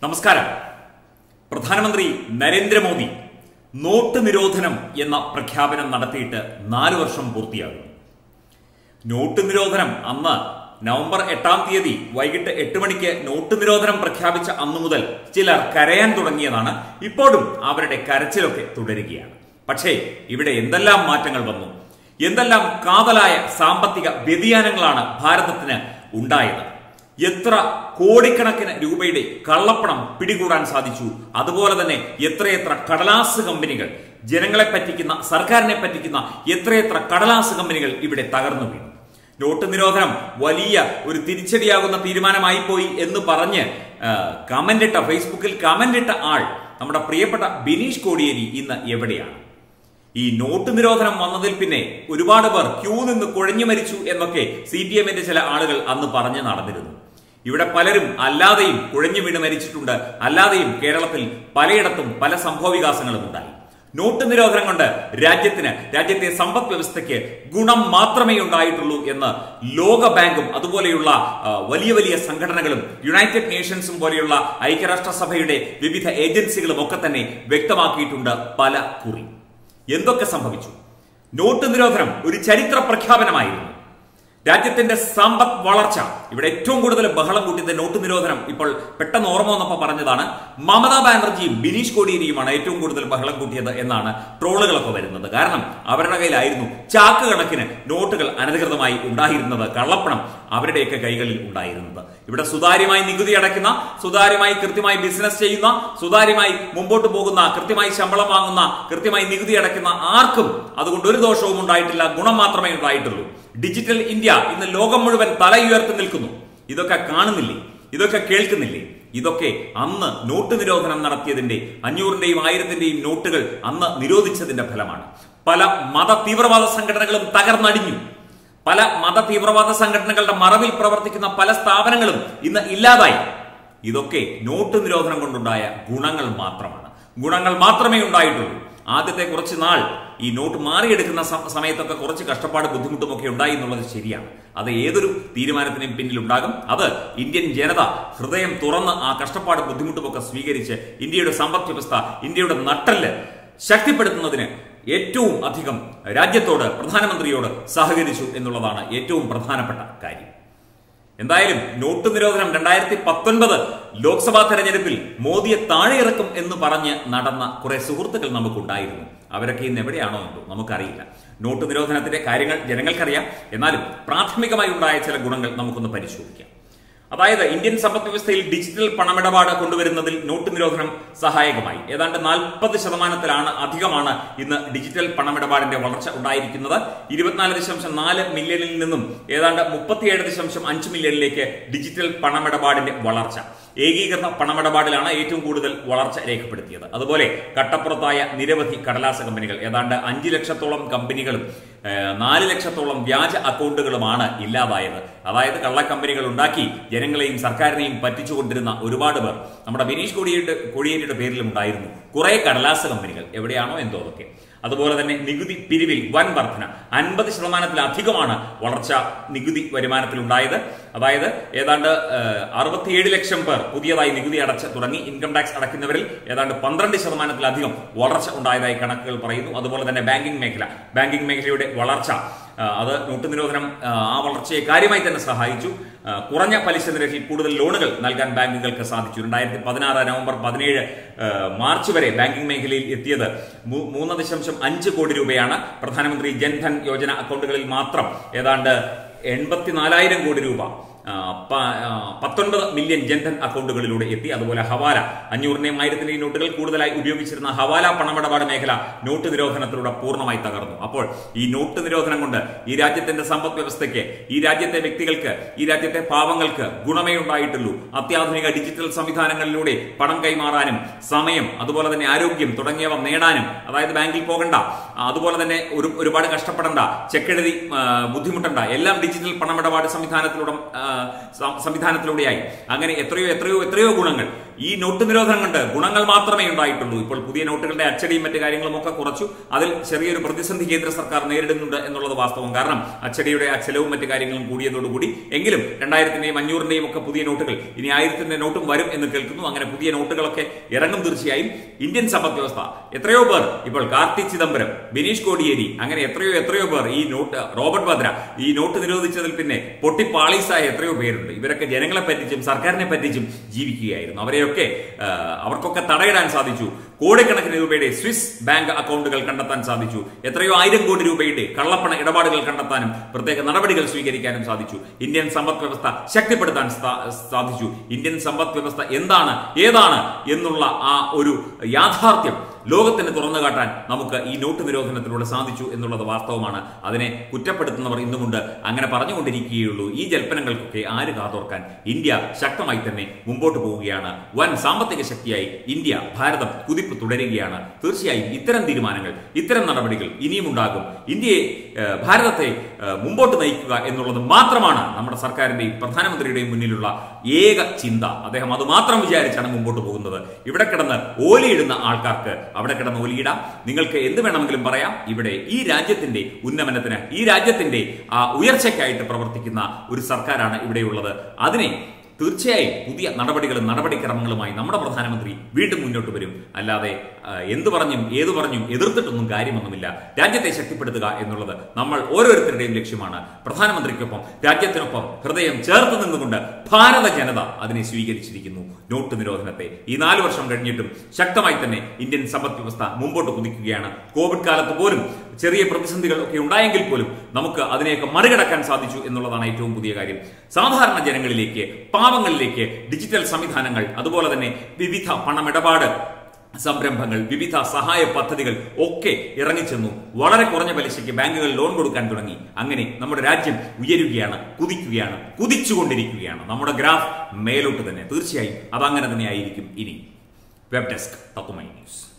നമസ്കാരം പ്രധാനമന്ത്രി നരേന്ദ്രമോദി നോട്ട് നിരോധനം എന്ന പ്രഖ്യാപനം നടത്തിയിട്ട് നാല് വർഷം പൂർത്തിയാകുന്നു നോട്ട് നിരോധനം അന്ന് നവംബർ എട്ടാം തീയതി വൈകിട്ട് എട്ട് മണിക്ക് നോട്ട് നിരോധനം പ്രഖ്യാപിച്ച അന്നു മുതൽ ചിലർ കരയാൻ തുടങ്ങിയതാണ് ഇപ്പോഴും അവരുടെ കരച്ചിലൊക്കെ തുടരുകയാണ് പക്ഷേ ഇവിടെ എന്തെല്ലാം മാറ്റങ്ങൾ വന്നു എന്തെല്ലാം കാതലായ സാമ്പത്തിക വ്യതിയാനങ്ങളാണ് ഭാരതത്തിന് ഉണ്ടായത് എത്ര കോടിക്കണക്കിന് രൂപയുടെ കള്ളപ്പണം പിടികൂടാൻ സാധിച്ചു അതുപോലെ തന്നെ എത്രയെത്ര കടലാസ് കമ്പനികൾ ജനങ്ങളെ പറ്റിക്കുന്ന സർക്കാരിനെ പറ്റിക്കുന്ന എത്രയെത്ര കടലാസ് കമ്പനികൾ ഇവിടെ തകർന്നു വീണു നോട്ട് നിരോധനം വലിയ ഒരു തിരിച്ചടിയാകുന്ന തീരുമാനമായി പോയി എന്ന് പറഞ്ഞ് കമന്റ് ഇട്ട ഫേസ്ബുക്കിൽ കമന്റ് ഇട്ട ആൾ നമ്മുടെ പ്രിയപ്പെട്ട ബിനീഷ് കോടിയേരി ഇന്ന് എവിടെയാണ് ഈ നോട്ട് നിരോധനം വന്നതിൽ പിന്നെ ഒരുപാട് പേർ ക്യൂ നിന്ന് കുഴഞ്ഞു മരിച്ചു എന്നൊക്കെ സി പി എമ്മിന്റെ ചില ആളുകൾ അന്ന് പറഞ്ഞു നടന്നിരുന്നു ഇവിടെ പലരും അല്ലാതെയും കുഴഞ്ഞു വീണ് മരിച്ചിട്ടുണ്ട് അല്ലാതെയും കേരളത്തിൽ പലയിടത്തും പല സംഭവവികാസങ്ങളും ഉണ്ടായി നോട്ട് നിരോധനം കൊണ്ട് രാജ്യത്തിന് രാജ്യത്തെ സമ്പദ് വ്യവസ്ഥയ്ക്ക് ഗുണം മാത്രമേ ഉണ്ടായിട്ടുള്ളൂ എന്ന് ലോക ബാങ്കും അതുപോലെയുള്ള ആ, വലിയ വലിയ സംഘടനകളും യുണൈറ്റഡ് നേഷൻസും പോലെയുള്ള ഐക്യരാഷ്ട്രസഭയുടെ വിവിധ ഏജൻസികളും ഒക്കെ തന്നെ വ്യക്തമാക്കിയിട്ടുണ്ട് പല കുറി എന്തൊക്കെ സംഭവിച്ചു നോട്ട് നിരോധനം ഒരു ചരിത്ര പ്രഖ്യാപനമായിരുന്നു രാജ്യത്തിന്റെ സമ്പദ് വളർച്ച ഇവിടെ ഏറ്റവും കൂടുതൽ ബഹളം കൂട്ടിയത് നോട്ട് നിരോധനം ഇപ്പോൾ പെട്ടെന്ന് ഓർമ്മ വന്നപ്പോൾ പറഞ്ഞതാണ് മമതാ ബാനർജിയും ബിനീഷ് കോടിയേരിയുമാണ് ഏറ്റവും കൂടുതൽ ബഹളം കൂട്ടിയത് എന്നാണ് ട്രോളുകളൊക്കെ വരുന്നത് കാരണം അവരുടെ കയ്യിലായിരുന്നു ചാക്ക് കണക്കിന് നോട്ടുകൾ അനധികൃതമായി ഉണ്ടായിരുന്നത് കള്ളപ്പണം അവരുടെയൊക്കെ കൈകളിൽ ഉണ്ടായിരുന്നത് ഇവിടെ സുതാര്യമായി നികുതി അടയ്ക്കുന്ന സുതാര്യമായി കൃത്യമായി ബിസിനസ് ചെയ്യുന്ന സുതാര്യമായി മുമ്പോട്ട് പോകുന്ന കൃത്യമായി ശമ്പളം വാങ്ങുന്ന കൃത്യമായി നികുതി അടയ്ക്കുന്ന ആർക്കും അതുകൊണ്ട് ഒരു ദോഷവും ഉണ്ടായിട്ടില്ല ഗുണം മാത്രമേ ഉണ്ടായിട്ടുള്ളൂ ഡിജിറ്റൽ ഇന്ത്യ ഇന്ന് ലോകം മുഴുവൻ തലയുയർത്തി നിൽക്കുന്നു ഇതൊക്കെ കാണുന്നില്ലേ ഇതൊക്കെ കേൾക്കുന്നില്ലേ ഇതൊക്കെ അന്ന് നോട്ട് നിരോധനം നടത്തിയതിന്റെ അഞ്ഞൂറിന്റെയും ആയിരത്തിന്റെയും നോട്ടുകൾ അന്ന് നിരോധിച്ചതിന്റെ ഫലമാണ് പല മത തീവ്രവാദ സംഘടനകളും തകർന്നടിഞ്ഞു പല മത തീവ്രവാദ സംഘടനകളുടെ മറവിൽ പ്രവർത്തിക്കുന്ന പല സ്ഥാപനങ്ങളും ഇന്ന് ഇല്ലാതായി ഇതൊക്കെ നോട്ട് നിരോധനം കൊണ്ടുണ്ടായ ഗുണങ്ങൾ മാത്രമാണ് ഗുണങ്ങൾ മാത്രമേ ഉണ്ടായിട്ടുള്ളൂ ആദ്യത്തെ കുറച്ച് നാൾ ഈ നോട്ട് മാറിയെടുക്കുന്ന സ- സമയത്തൊക്കെ കുറച്ച് കഷ്ടപ്പാട് ബുദ്ധിമുട്ടും ഒക്കെ ഉണ്ടായി എന്നുള്ളത് ശരിയാണ് അത് ഏതൊരു തീരുമാനത്തിനും പിന്നിലുണ്ടാകും അത് ഇന്ത്യൻ ജനത ഹൃദയം തുറന്ന് ആ കഷ്ടപ്പാട് ബുദ്ധിമുട്ടും ഒക്കെ സ്വീകരിച്ച് ഇന്ത്യയുടെ സമ്പദ് വ്യവസ്ഥ ഇന്ത്യയുടെ നട്ടല് ശക്തിപ്പെടുത്തുന്നതിന് ഏറ്റവും അധികം രാജ്യത്തോട് പ്രധാനമന്ത്രിയോട് സഹകരിച്ചു എന്നുള്ളതാണ് ഏറ്റവും പ്രധാനപ്പെട്ട കാര്യം എന്തായാലും നോട്ട് നിരോധനം രണ്ടായിരത്തി പത്തൊൻപത് ലോക്സഭാ തെരഞ്ഞെടുപ്പിൽ മോദിയെ താഴെയിറക്കും എന്ന് പറഞ്ഞ് നടന്ന കുറെ സുഹൃത്തുക്കൾ നമുക്കുണ്ടായിരുന്നു അവരൊക്കെ ഇന്ന് എവിടെയാണോ എന്തോ നമുക്കറിയില്ല നോട്ട് നിരോധനത്തിന്റെ കാര്യങ്ങൾ ജനങ്ങൾക്കറിയാം എന്നാലും പ്രാഥമികമായി ഉണ്ടായ ചില ഗുണങ്ങൾ നമുക്കൊന്ന് പരിശോധിക്കാം അതായത് ഇന്ത്യൻ സമ്പദ് വ്യവസ്ഥയിൽ ഡിജിറ്റൽ പണമിടപാട് കൊണ്ടുവരുന്നതിൽ നോട്ട് നിരോധനം സഹായകമായി ഏതാണ്ട് നാൽപ്പത് ശതമാനത്തിലാണ് അധികമാണ് ഇന്ന് ഡിജിറ്റൽ പണമിടപാടിന്റെ വളർച്ച ഉണ്ടായിരിക്കുന്നത് ഇരുപത്തിനാല് ദശാംശം നാല് മില്യണിൽ നിന്നും ഏതാണ്ട് മുപ്പത്തിയേഴ് ദശാംശം അഞ്ച് മില്യണിലേക്ക് ഡിജിറ്റൽ പണമിടപാടിന്റെ വളർച്ച ഏകീകൃത പണമിടപാടിലാണ് ഏറ്റവും കൂടുതൽ വളർച്ച രേഖപ്പെടുത്തിയത് അതുപോലെ കട്ടപ്പുറത്തായ നിരവധി കടലാസ കമ്പനികൾ ഏതാണ്ട് അഞ്ച് ലക്ഷത്തോളം കമ്പനികളും ഏഹ്, നാല് ലക്ഷത്തോളം വ്യാജ അക്കൗണ്ടുകളുമാണ് ഇല്ലാതായത് അതായത് കള്ളക്കമ്പനികൾ ഉണ്ടാക്കി ജനങ്ങളെയും സർക്കാരിനെയും പറ്റിച്ചുകൊണ്ടിരുന്ന ഒരുപാട് പേർ നമ്മുടെ ബിനീഷ് കോടിയേരിയുടെ കോടിയേരിയുടെ പേരിലും ഉണ്ടായിരുന്നു കുറെ കടലാസ കമ്പനികൾ എവിടെയാണോ എന്തോ അതൊക്കെ അതുപോലെ തന്നെ നികുതി പിരിവിൽ വൻ വർധന അൻപത് ശതമാനത്തിലധികമാണ് വളർച്ച നികുതി വരുമാനത്തിൽ ഉണ്ടായത് അതായത് ഏതാണ്ട് ഏഹ്, അറുപത്തിയേഴ് ലക്ഷം പേർ പുതിയതായി നികുതി അടച്ച് തുടങ്ങി ഇൻകം ടാക്സ് അടയ്ക്കുന്നവരിൽ ഏതാണ്ട് പന്ത്രണ്ട് ശതമാനത്തിലധികം വളർച്ച ഉണ്ടായതായി കണക്കുകൾ പറയുന്നു അതുപോലെ തന്നെ ബാങ്കിംഗ് മേഖല ബാങ്കിംഗ് മേഖലയുടെ വളർച്ച ആ, അത് നോട്ട് നിരോധനം ആ, ആ വളർച്ചയെ കാര്യമായി തന്നെ സഹായിച്ചു ആ, കുറഞ്ഞ പലിശ നിരക്കിൽ കൂടുതൽ ലോണുകൾ നൽകാൻ ബാങ്കുകൾക്ക് സാധിച്ചു രണ്ടായിരത്തി പതിനാറ് നവംബർ പതിനേഴ് ആ, മാർച്ച് വരെ ബാങ്കിംഗ് മേഖലയിൽ എത്തിയത് മൂ- മൂന്ന് ദശാംശം അഞ്ച് കോടി രൂപയാണ് പ്രധാനമന്ത്രി ജൻധൻ യോജന അക്കൗണ്ടുകളിൽ മാത്രം ഏതാണ്ട് എൺപത്തിനാലായിരം കോടി രൂപ ആ, പ- ആ, പത്തൊൻപത് മില്യൺ ജൻധൻ അക്കൗണ്ടുകളിലൂടെ എത്തി അതുപോലെ ഹവാല അഞ്ഞൂറിന്റെയും ആയിരത്തിന്റെയും നോട്ടുകൾ കൂടുതലായി ഉപയോഗിച്ചിരുന്ന ഹവാല പണമിടപാട് മേഖല നോട്ട് നിരോധനത്തിലൂടെ പൂർണ്ണമായി തകർന്നു അപ്പോൾ ഈ നോട്ട് നിരോധനം കൊണ്ട് ഈ രാജ്യത്തിന്റെ സമ്പദ് വ്യവസ്ഥയ്ക്ക് ഈ രാജ്യത്തെ വ്യക്തികൾക്ക് ഈ രാജ്യത്തെ പാവങ്ങൾക്ക് ഗുണമേ ഉണ്ടായിട്ടുള്ളൂ അത്യാധുനിക ഡിജിറ്റൽ സംവിധാനങ്ങളിലൂടെ പണം കൈമാറാനും സമയം അതുപോലെ തന്നെ ആരോഗ്യം തുടങ്ങിയവ നേടാനും അതായത് ബാങ്കിൽ പോകണ്ട ആ, അതുപോലെ തന്നെ ഒരു ഒരുപാട് കഷ്ടപ്പെടണ്ട ചെക്കെഴുതി ആ, ബുദ്ധിമുട്ടണ്ട എല്ലാം ഡിജിറ്റൽ പണമിടപാട് സംവിധാനത്തിലൂടെ ആ, സം- സംവിധാനത്തിലൂടെയായി അങ്ങനെ എത്രയോ എത്രയോ എത്രയോ ഗുണങ്ങൾ ഈ നോട്ട് നിരോധനം കൊണ്ട് ഗുണങ്ങൾ മാത്രമേ ഉണ്ടായിട്ടുള്ളൂ ഇപ്പോൾ പുതിയ നോട്ടുകളുടെ അച്ചടിയും മറ്റു കാര്യങ്ങളും ഒക്കെ കുറച്ചു അതിൽ ചെറിയൊരു പ്രതിസന്ധി കേന്ദ്ര സർക്കാർ നേരിടുന്നുണ്ട് എന്നുള്ളത് വാസ്തവം കാരണം അച്ചടിയുടെ ആ ചെലവും മറ്റു കാര്യങ്ങളും കൂടിയതോടുകൂടി എങ്കിലും രണ്ടായിരത്തിന്റെയും അഞ്ഞൂറിന്റെയും ഒക്കെ പുതിയ നോട്ടുകൾ ഇനി ആയിരത്തിന്റെ നോട്ടും വരും എന്ന് കേൾക്കുന്നു അങ്ങനെ പുതിയ നോട്ടുകളൊക്കെ ഇറങ്ങും തീർച്ചയായും ഇന്ത്യൻ സമ്പദ് വ്യവസ്ഥ എത്രയോ പേർ ഇപ്പോൾ കാർത്തി ചിദംബരം ബിനീഷ് കോടിയേരി അങ്ങനെ എത്രയോ എത്രയോ പേർ ഈ നോട്ട് റോബർട്ട് ഭദ്ര ഈ നോട്ട് നിരോധിച്ചതിൽ പിന്നെ പൊട്ടിപ്പാളീസായ എത്രയോ പേരുണ്ട് ഇവരൊക്കെ ജനങ്ങളെ പറ്റിച്ചും സർക്കാരിനെ പറ്റിച്ചും ജീവിക്കുകയായിരുന്നു അവരെയൊക്കെ ആ, അവർക്കൊക്കെ തടയിടാൻ സാധിച്ചു കോടിക്കണക്കിന് രൂപയുടെ സ്വിസ് ബാങ്ക് അക്കൗണ്ടുകൾ കണ്ടെത്താൻ സാധിച്ചു എത്രയോ ആയിരം കോടി രൂപയുടെ കള്ളപ്പണ ഇടപാടുകൾ കണ്ടെത്താനും പ്രത്യേക നടപടികൾ സ്വീകരിക്കാനും സാധിച്ചു ഇന്ത്യൻ സമ്പദ് വ്യവസ്ഥ ശക്തിപ്പെടുത്താൻ സ്ഥാ- സാധിച്ചു ഇന്ത്യൻ സമ്പദ് വ്യവസ്ഥ എന്താണ് ഏതാണ് എന്നുള്ള ആ ഒരു യാഥാർത്ഥ്യം ലോകത്തിന് തുറന്നു കാട്ടാൻ നമുക്ക് ഈ നോട്ട് നിരോധനത്തിലൂടെ സാധിച്ചു എന്നുള്ളത് വാസ്തവമാണ് അതിനെ കുറ്റപ്പെടുത്തുന്നവർ ഇന്നുമുണ്ട് അങ്ങനെ പറഞ്ഞുകൊണ്ടിരിക്കുകയുള്ളൂ ഈ ജൽപ്പനങ്ങൾക്കൊക്കെ ആര് കാതോർക്കാൻ ഇന്ത്യ ശക്തമായി തന്നെ മുമ്പോട്ട് പോവുകയാണ് വൻ സാമ്പത്തിക ശക്തിയായി ഇന്ത്യ ഭാരതം കുതിപ്പ് തുടരുകയാണ് തീർച്ചയായും ഇത്തരം തീരുമാനങ്ങൾ ഇത്തരം നടപടികൾ ഇനിയും ഉണ്ടാകും ഇന്ത്യയെ ഏഹ്, ഭാരതത്തെ ഏഹ്, മുമ്പോട്ട് നയിക്കുക എന്നുള്ളത് മാത്രമാണ് നമ്മുടെ സർക്കാരിന്റെയും പ്രധാനമന്ത്രിയുടെയും മുന്നിലുള്ള ഏക ചിന്ത അദ്ദേഹം അത് മാത്രം വിചാരിച്ചാണ് മുമ്പോട്ട് പോകുന്നത് ഇവിടെ കിടന്ന് ഓലിയിടുന്ന ആൾക്കാർക്ക് അവിടെ കിടന്ന് ഓലിയിടാം നിങ്ങൾക്ക് എന്ത് വേണമെങ്കിലും പറയാം ഇവിടെ ഈ രാജ്യത്തിന്റെ ഉന്നമനത്തിന് ഈ രാജ്യത്തിന്റെ ആ ഉയർച്ചയ്ക്കായിട്ട് പ്രവർത്തിക്കുന്ന ഒരു സർക്കാരാണ് ഇവിടെയുള്ളത് അതിനെ തീർച്ചയായും പുതിയ നടപടികളും നടപടിക്രമങ്ങളുമായി നമ്മുടെ പ്രധാനമന്ത്രി വീണ്ടും മുന്നോട്ട് വരും അല്ലാതെ ആ, എന്ത് പറഞ്ഞും ഏത് പറഞ്ഞും എതിർത്തിട്ടൊന്നും കാര്യമൊന്നുമില്ല രാജ്യത്തെ ശക്തിപ്പെടുത്തുക എന്നുള്ളത് നമ്മൾ ഓരോരുത്തരുടെയും ലക്ഷ്യമാണ് പ്രധാനമന്ത്രിക്കൊപ്പം രാജ്യത്തിനൊപ്പം ഹൃദയം ചേർത്ത് നിന്നുകൊണ്ട് ഭാരത ജനത അതിനെ സ്വീകരിച്ചിരിക്കുന്നു നോട്ട് നിരോധനത്തെ ഈ നാല് വർഷം കഴിഞ്ഞിട്ടും ശക്തമായി തന്നെ ഇന്ത്യൻ സമ്പദ് വ്യവസ്ഥ മുമ്പോട്ട് കുതിക്കുകയാണ് കോവിഡ് കാലത്ത് പോലും ചെറിയ പ്രതിസന്ധികൾ ഒക്കെ ഉണ്ടായെങ്കിൽ പോലും നമുക്ക് അതിനെയൊക്കെ മറികടക്കാൻ സാധിച്ചു എന്നുള്ളതാണ് ഏറ്റവും പുതിയ കാര്യം സാധാരണ ജനങ്ങളിലേക്ക് പാവങ്ങളിലേക്ക് ഡിജിറ്റൽ സംവിധാനങ്ങൾ അതുപോലെ തന്നെ വിവിധ പണമിടപാട് സംരംഭങ്ങൾ വിവിധ സഹായ പദ്ധതികൾ ഒക്കെ ഇറങ്ങിച്ചെന്നു വളരെ കുറഞ്ഞ പലിശയ്ക്ക് ബാങ്കുകൾ ലോൺ കൊടുക്കാൻ തുടങ്ങി അങ്ങനെ നമ്മുടെ രാജ്യം ഉയരുകയാണ് കുതിക്കുകയാണ് കുതിച്ചുകൊണ്ടിരിക്കുകയാണ് നമ്മുടെ ഗ്രാഫ് മേലോട്ട് തന്നെ തീർച്ചയായും അതങ്ങനെ തന്നെ ആയിരിക്കും ഇനി വെബ് ഡെസ്ക് തത്വമൈ ന്യൂസ്